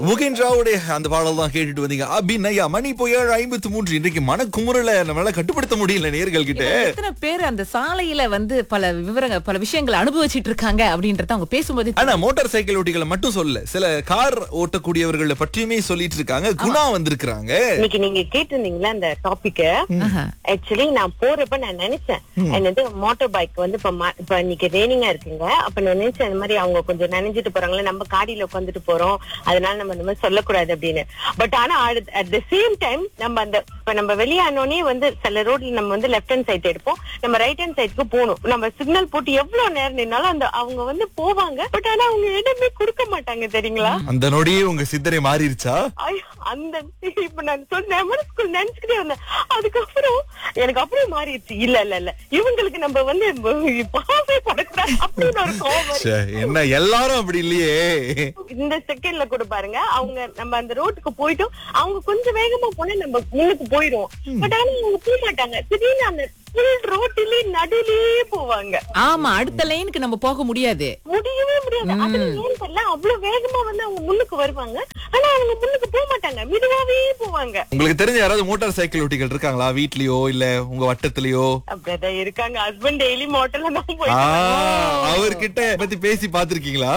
முகேன் ராவுடைய அந்த பாடல் தான் கேட்டுட்டு வந்தீங்க அபிநயா மணி இப்போ ஏழு ஐம்பத்தி மூன்று இன்றைக்கு மனக்குமுறல நம்மளால கட்டுப்படுத்த முடியல நேர்கள் கிட்ட எத்தனை பேர் அந்த சாலையில வந்து பல விவரங்கள் பல விஷயங்களை அனுபவிச்சிட்டு இருக்காங்க அப்படின்றத அவங்க பேசும்போது ஆனா மோட்டார் சைக்கிள் ஓட்டிகளை மட்டும் சொல்லல சில கார் ஓட்டக்கூடியவர்களை பற்றியுமே சொல்லிட்டு இருக்காங்க குணா வந்திருக்காங்க இன்னைக்கு நீங்க கேட்டிருந்தீங்களா அந்த டாபிக்க ஆஹா. ஆக்சுவலி நான் போறப்ப நான் நினைச்சேன் என்னது மோட்டார் பைக் வந்து இப்ப ம- இப்ப இன்னைக்கு ரெய்னிங்கா இருக்குங்க அப்ப நான் நினைச்சேன் இந்த மாதிரி அவங்க கொஞ்சம் நினைஞ்சிட்டு போறாங்களே நம்ம காடியில உட்காந்துட்டு போறோம் அதனால நம்ம இந்த மாதிரி சொல்லக்கூடாது அப்படின்னு பட் ஆனா அட் த சேம் டைம் நம்ம அந்த இப்ப நம்ம வெளியானோடனே வந்து சில ரோட்ல நம்ம வந்து லெஃப்ட் ஹேண்ட் சைடு எடுப்போம் நம்ம ரைட் ஹேண்ட் சைடுக்கு போகணும் நம்ம சிக்னல் போட்டு எவ்வளவு நேரம் நின்னாலும் அந்த அவங்க வந்து போவாங்க பட் ஆனா அவங்க இடமே கொடுக்க மாட்டாங்க தெரியுங்களா அந்த நொடியே உங்க சிந்தனை மாறிடுச்சா ஐயோ, அந்த இப்ப நான் சொன்னேன் மனசுக்குள்ள நினைச்சுக்கிட்டே வந்தேன் அதுக்கப்புறம் எனக்கு அப்படியே மாறிடுச்சு இல்ல இல்ல இல்ல இவங்களுக்கு நம்ம வந்து பாவே படக்கூடாது அப்படின்னு ஒரு கோவம் வருது. ச்சே, என்ன எல்லாரும் அப்படி இல்லையே இந்த செகண்ட்ல கூட பாருங்க அவங்க நம்ம அந்த ரோட்டுக்கு போயிட்டோம் அவங்க கொஞ்சம் வேகமா போனா நம்ம முன்னுக்கு போயிடுவோம் பட் ஆனா அவங்க போக மாட்டாங்க திடீர்னு அந்த ஃபுல் ரோட்டிலே நடுலயே போவாங்க ஆமா அடுத்த லைனுக்கு நம்ம போக முடியாது முடியவே முடியாது அதுல ஏன் தெரியல அவ்வளவு வேகமா வந்து அவங்க முன்னுக்கு வருவாங்க ஆனா அவங்க முன்னுக்கு போக மாட்டாங்க மெதுவாவே போவாங்க உங்களுக்கு தெரிஞ்ச யாராவது மோட்டார் சைக்கிள் ஓட்டிகள் இருக்காங்களா வீட்லயோ இல்ல உங்க வட்டத்திலயோ அப்படிதான் இருக்காங்க ஹஸ்பண்ட் டெய்லி மோட்டர்ல தான் ஆ, போயிட்டு அவர்கிட்ட பத்தி பேசி பாத்திருக்கீங்களா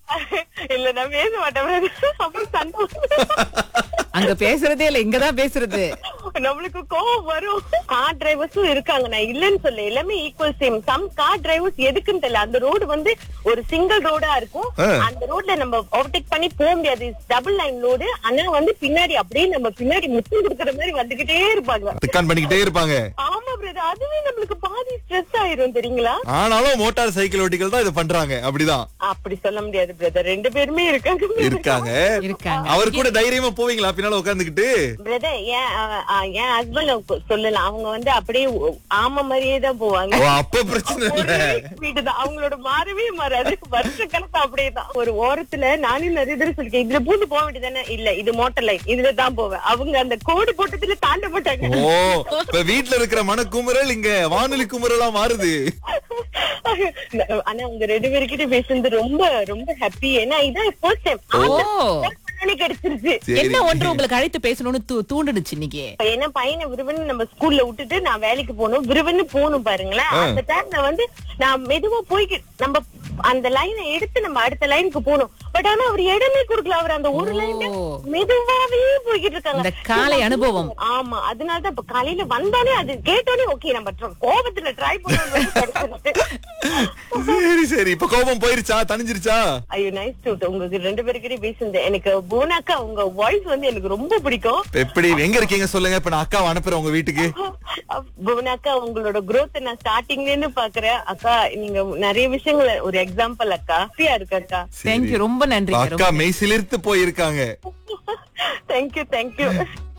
இல்ல நான் பேச மாட்டேன் brother. அப்புறம் சண்டை வரும். அங்க பேசுறதே இல்ல இங்கதான் பேசுறது நம்மளுக்கு கோவம் வரும் கார் டிரைவர்ஸும் இருக்காங்க நான் இல்லன்னு சொல்ல எல்லாமே equal same sum car drivers எதுக்குன்னு தெரியல அந்த ரோடு வந்து ஒரு சிங்கிள் ரோடா இருக்கும் ஆ. அந்த ரோட்ல நம்ம ஓவர்டேக் பண்ணி போக முடியாது டபுள் லைன் ரோடு ஆனா வந்து பின்னாடி அப்படியே நம்ம பின்னாடி முத்தம் கொடுக்கற மாதிரி வந்துகிட்டே இருப்பாங்க திக்கான் பண்ணிக்கிட்டே இருப்பாங்க ஆமா பிரதர் அதுவே நம்மளுக்கு பாதி ஸ்ட்ரெஸ் ஆயிரும் தெரியுங்களா ஆனாலும் மோட்டார் சைக்கிள் ஓட்டிகள் தான் இதை பண்றாங்க அப்படிதான் அப்படி சொல்ல முடியாது பிரதர் ரெண்டு பேருமே இருக்காங்க இருக்காங்க இருக்காங்க அவர் கூட தைரியமா போவீங்களா பின்னால உட்காந்துக்கிட்டு பிரதர் ஏன் அஹ், அஹ், என் ஹஸ்பண்ட் சொல்லலாம் அவங்க வந்து அப்படியே ஒ- ஆமா மாதிரியே தான் போவாங்க ஓ, அப்ப பிரச்சனை இல்ல வீடு தான் அவங்களோட மாறவே மாறாது வருஷ கணக்கு அப்படியே தான் ஒரு ஓரத்துல நானும் நிறைய தடவை சொல்லிருக்கேன் இதுல பூந்து போக வேண்டியதானே இல்ல இது மோட்டர் லைன் இதுல தான் போவேன் அவங்க அந்த கோடு போட்டதுல தாண்ட மாட்டாங்க ஓ இப்ப வீட்ல இருக்கிற மனக்குமுறல் இங்க வானொலி குமுறலா மாறுது ஆனா உங்க ரெண்டு பேருக்கிட்ட பேசுனது ரொம்ப ரொம்ப ஹாப்பி ஏன்னா இதான் ஃபர்ஸ்ட் டைம் ஓ கிடைச்சிருச்சு சரி என்ன ஒன்று உங்களுக்கு அழைத்து பேசணும்னு தூ- தூண்டுனுச்சு இன்னைக்கு இப்ப என்ன பையனை விருவன்னு நம்ம ஸ்கூல்ல விட்டுட்டு நான் வேலைக்கு போகணும் விருவன்னு போகணும் பாருங்களேன் அந்த டைம்ல வந்து நான் மெதுவா போய்க்கு நம்ம அந்த லைனை எடுத்து நம்ம அடுத்த லைனுக்கு போகணும் பட் ஆனா அவர் இடமே கொடுக்கல அவர் அந்த ஒரு லைன் ஓ. மெதுவாவே போய்கிட்டு இருக்காங்க இந்த காலை அனுபவம் ஆமா அதனாலதான் இப்ப காலையில வந்தானே அது கேட்டோடனே ஓகே நம்ம tr- கோபத்துல ட்ரை பண்ணி சரி சரி இப்ப கோபம் போயிருச்சா தணிஞ்சிருச்சா ஐயோ நைஸ் டு உங்களுக்கு ரெண்டு பேருக்கிட்டே பேசுனது எனக்கு போனாக்கா உங்க வாய்ஸ் வந்து எனக்கு ரொம்ப பிடிக்கும் இப்ப எப்படி எங்க இருக்கீங்க சொல்லுங்க இப்ப நான் அக்காவை அனுப்புறேன் உங்க வீட்டுக்கு புவனாக்கா உங்களோட growth நான் ஸ்டார்டிங்ல இருந்து பாக்குறேன் அக்கா நீங்க நிறைய விஷயங்களை ஒரு எக்ஸாம்பிள் அக்கா ஹாப்பியா இருக்கு அக்கா தேங்க்யூ ரொம்ப நன்றி அக்கா மெய் சிலிர்த்து போயிருக்காங்க தேங்க்யூ தேங்க்யூ